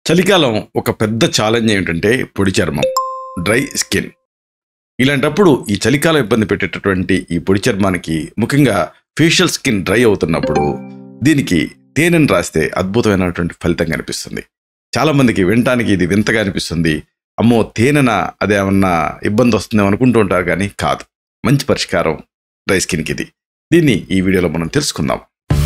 చలికాలం ఒక పెద్ద ఛాలెంజ్ ఏమిటంటే పొడి చర్మం డ్రై స్కిన్ ఇలాంటప్పుడు ఈ చలికాలం ఇబ్బంది పెట్టేటటువంటి ఈ పొడి చర్మానికి ముఖ్యంగా ఫేషియల్ స్కిన్ డ్రై అవుతున్నప్పుడు దీనికి తేనెను రాస్తే అద్భుతమైనటువంటి ఫలితం కనిపిస్తుంది చాలా మందికి వినటానికి ఇది వింతగా అనిపిస్తుంది అమ్మో తేనెన అదేమన్నా ఇబ్బంది వస్తుందేమో అనుకుంటూ ఉంటారు కానీ కాదు మంచి పరిష్కారం డ్రై స్కిన్కి ఇది దీన్ని ఈ వీడియోలో మనం తెలుసుకుందాం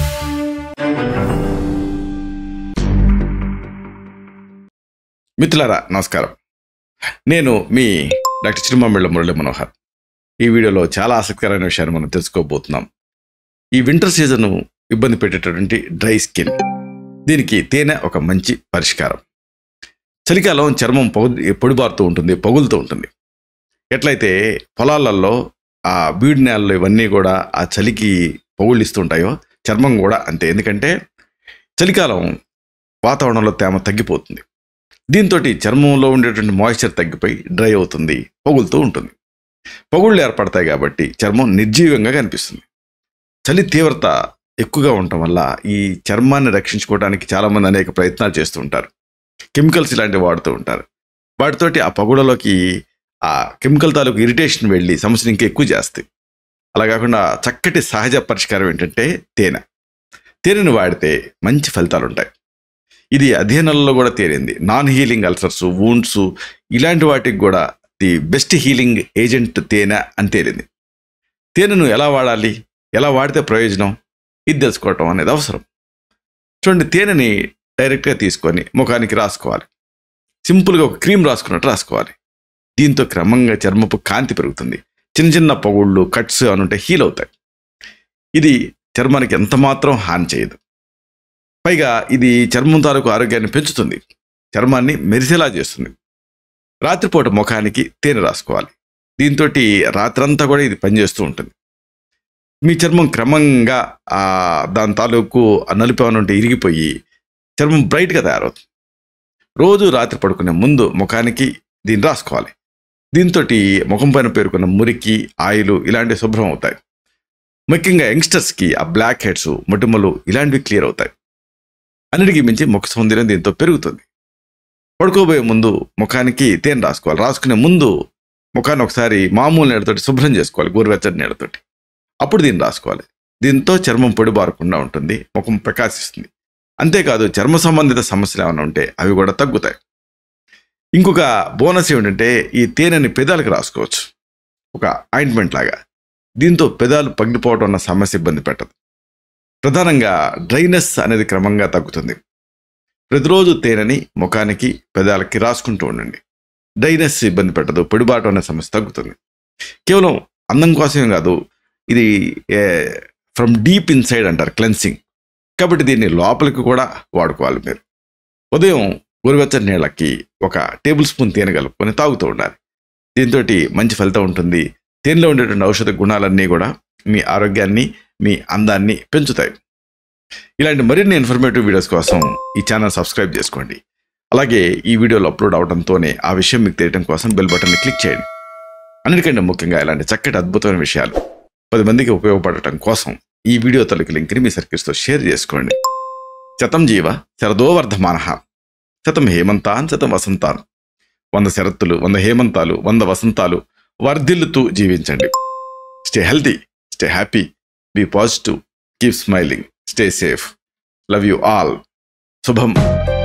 మిత్రులారా నమస్కారం నేను మీ డాక్టర్ చిరుమామిళ్ళ మురళి మనోహర్ ఈ వీడియోలో చాలా ఆసక్తికరమైన విషయాన్ని మనం తెలుసుకోబోతున్నాం ఈ వింటర్ సీజన్ ఇబ్బంది పెట్టేటటువంటి డ్రై స్కిన్ దీనికి తేనె ఒక మంచి పరిష్కారం చలికాలం చర్మం పొగు పొడిబారుతూ ఉంటుంది పగులుతూ ఉంటుంది ఎట్లయితే పొలాలలో ఆ బీడు నేలలు ఇవన్నీ కూడా ఆ చలికి పగుళ్ళిస్తూ ఉంటాయో చర్మం కూడా అంతే ఎందుకంటే చలికాలం వాతావరణంలో తేమ తగ్గిపోతుంది దీంతో చర్మంలో ఉండేటువంటి మాయిశ్చర్ తగ్గిపోయి డ్రై అవుతుంది పగులుతూ ఉంటుంది పగుళ్ళు ఏర్పడతాయి కాబట్టి చర్మం నిర్జీవంగా కనిపిస్తుంది చలి తీవ్రత ఎక్కువగా ఉండటం వల్ల ఈ చర్మాన్ని రక్షించుకోవడానికి చాలామంది అనేక ప్రయత్నాలు చేస్తూ ఉంటారు కెమికల్స్ ఇలాంటివి వాడుతూ ఉంటారు వాటితోటి ఆ పగుళ్ళలోకి ఆ కెమికల్ తాలూకు ఇరిటేషన్ వెళ్ళి సమస్యను ఇంకా ఎక్కువ చేస్తాయి అలా కాకుండా చక్కటి సహజ పరిష్కారం ఏంటంటే తేనె తేనెను వాడితే మంచి ఫలితాలు ఉంటాయి ఇది అధ్యయనాలలో కూడా తేలింది నాన్ హీలింగ్ అల్సర్స్ వూండ్స్ ఇలాంటి వాటికి కూడా ది బెస్ట్ హీలింగ్ ఏజెంట్ తేనె అని తేలింది తేనెను ఎలా వాడాలి ఎలా వాడితే ప్రయోజనం ఇది తెలుసుకోవటం అనేది అవసరం చూడండి తేనెని డైరెక్ట్గా తీసుకొని ముఖానికి రాసుకోవాలి సింపుల్గా ఒక క్రీమ్ రాసుకున్నట్టు రాసుకోవాలి దీంతో క్రమంగా చర్మపు కాంతి పెరుగుతుంది చిన్న చిన్న పగుళ్ళు కట్స్ అని ఉంటే హీల్ అవుతాయి ఇది చర్మానికి ఎంత మాత్రం హాని చేయదు పైగా ఇది చర్మం తాలూకు ఆరోగ్యాన్ని పెంచుతుంది చర్మాన్ని మెరిసేలా చేస్తుంది రాత్రిపూట ముఖానికి తేనె రాసుకోవాలి దీంతో రాత్రంతా కూడా ఇది పనిచేస్తూ ఉంటుంది మీ చర్మం క్రమంగా ఆ దాని తాలూకు ఆ నలుపు ఏమైనా ఉంటే ఇరిగిపోయి చర్మం బ్రైట్గా తయారవుతుంది రోజు రాత్రి పడుకునే ముందు ముఖానికి దీన్ని రాసుకోవాలి దీంతో ముఖం పైన పేరుకున్న మురికి ఆయిల్ ఇలాంటివి శుభ్రం అవుతాయి ముఖ్యంగా యంగ్స్టర్స్కి ఆ బ్లాక్ హెడ్స్ మొటిమలు ఇలాంటివి క్లియర్ అవుతాయి అన్నిటికీ మించి ముఖ సౌందర్యం దీంతో పెరుగుతుంది పడుకోబోయే ముందు ముఖానికి తేనె రాసుకోవాలి రాసుకునే ముందు ముఖాన్ని ఒకసారి మామూలు నీళ్ళతోటి శుభ్రం చేసుకోవాలి గోరువెచ్చని నీళ్ళతోటి అప్పుడు దీన్ని రాసుకోవాలి దీంతో చర్మం పొడి బారకుండా ఉంటుంది ముఖం ప్రకాశిస్తుంది అంతేకాదు చర్మ సంబంధిత సమస్యలు ఏమైనా ఉంటే అవి కూడా తగ్గుతాయి ఇంకొక బోనస్ ఏమిటంటే ఈ తేనెని పెదాలకు రాసుకోవచ్చు ఒక ఆయింట్మెంట్ లాగా దీంతో పెదాలు పగిలిపోవడం అన్న సమస్య ఇబ్బంది పెట్టదు ప్రధానంగా డ్రైనెస్ అనేది క్రమంగా తగ్గుతుంది ప్రతిరోజు తేనెని ముఖానికి పెదాలకి రాసుకుంటూ ఉండండి డ్రైనెస్ ఇబ్బంది పెట్టదు పొడిబాటు అనే సమస్య తగ్గుతుంది కేవలం అందం కోసమే కాదు ఇది ఫ్రమ్ డీప్ ఇన్సైడ్ అంటారు క్లెన్సింగ్ కాబట్టి దీన్ని లోపలికి కూడా వాడుకోవాలి మీరు ఉదయం గోరువెచ్చని నీళ్ళకి ఒక టేబుల్ స్పూన్ తేనె కలుపుకొని తాగుతూ ఉండాలి దీంతో మంచి ఫలితం ఉంటుంది తేనెలో ఉండేటువంటి ఔషధ గుణాలన్నీ కూడా మీ ఆరోగ్యాన్ని మీ అందాన్ని పెంచుతాయి ఇలాంటి మరిన్ని ఇన్ఫర్మేటివ్ వీడియోస్ కోసం ఈ ఛానల్ సబ్స్క్రైబ్ చేసుకోండి అలాగే ఈ వీడియోలో అప్లోడ్ అవడంతోనే ఆ విషయం మీకు తెలియడం కోసం బెల్ బటన్ని క్లిక్ చేయండి అన్నిటికంటే ముఖ్యంగా ఇలాంటి చక్కటి అద్భుతమైన విషయాలు పది మందికి ఉపయోగపడటం కోసం ఈ వీడియో తొలగి లింక్ని మీ సర్కిల్స్తో షేర్ చేసుకోండి శతం జీవ శరదో వర్ధమాన శతం హేమంతాన్ శతం వసంతాన్ వంద శరత్తులు వంద హేమంతాలు వంద వసంతాలు వర్ధిల్లుతూ జీవించండి stay healthy stay happy be positive keep smiling stay safe love you all శుభం